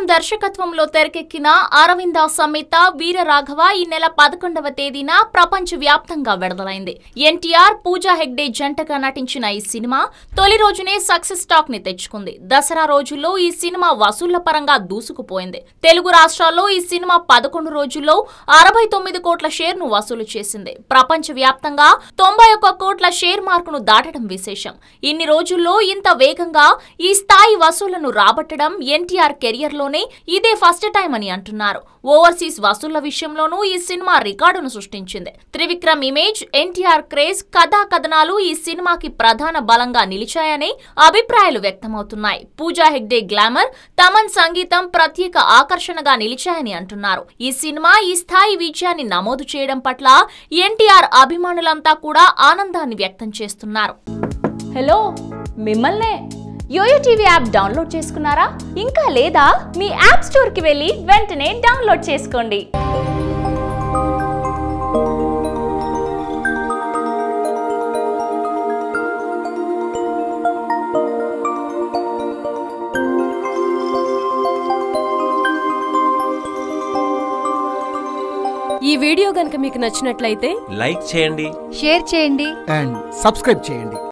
దర్శకత్వంలో తెరకెక్కిన అరవింద సమేత వీర రాఘవ ఈ నెల పదకొండవ తేదీన ప్రపంచ వ్యాప్తంగా విడుదలైంది ఎన్టీఆర్ పూజా హెగ్డే జంటగా నటించిన ఈ సినిమా తొలి రోజునే సక్సెస్ టాక్ ని తెచ్చుకుంది దసరా రోజుల్లో ఈ సినిమా వసూళ్ల పరంగా దూసుకుపోయింది తెలుగు రాష్ట్రాల్లో ఈ సినిమా పదకొండు రోజుల్లో అరవై తొమ్మిది కోట్ల షేర్ ను వసూలు చేసింది ప్రపంచ వ్యాప్తంగా తొంభై ఒక్క కోట్ల షేర్ మార్కును దాటడం విశేషం ఇన్ని రోజుల్లో ఇంత వేగంగా ఈ స్థాయి వసూళ్లను రాబట్టడం ఎన్టీఆర్ కెరియర్ లోనే ఇదే ఫస్ట్ టైం అని అంటున్నారు ఓవర్సీస్ వసూళ్ల విషయంలోనూ ఈ సినిమా రికార్డును సృష్టించింది త్రివిక్రమ్ ఇమేజ్ ఎన్టీఆర్ క్రేజ్ కథా కథనాలు ఈ సినిమాకి ప్రధాన బలంగా నిలిచాయని అభిప్రాయాలు వ్యక్తమవుతున్నాయి పూజా హెగ్డే గ్లామర్ తమన్ సంగీతం ప్రత్యేక ఆకర్షణగా నిలిచాయని అంటున్నారు ఈ సినిమా ఈ స్థాయి విజయాన్ని నమోదు చేయడం పట్ల ఎన్టీఆర్ అభిమానులంతా కూడా ఆనందాన్ని వ్యక్తం చేస్తున్నారు హలో మిమ్మల్నే యోయో టీవీ యాప్ డౌన్లోడ్ చేసుకున్నారా ఇంకా లేదా మీ యాప్ స్టోర్కి వెళ్ళి వెంటనే డౌన్లోడ్ చేసుకోండి ఈ వీడియో గనుక మీకు నచ్చినట్లయితే లైక్ చేయండి షేర్ చేయండి అండ్ సబ్స్క్రైబ్ చేయండి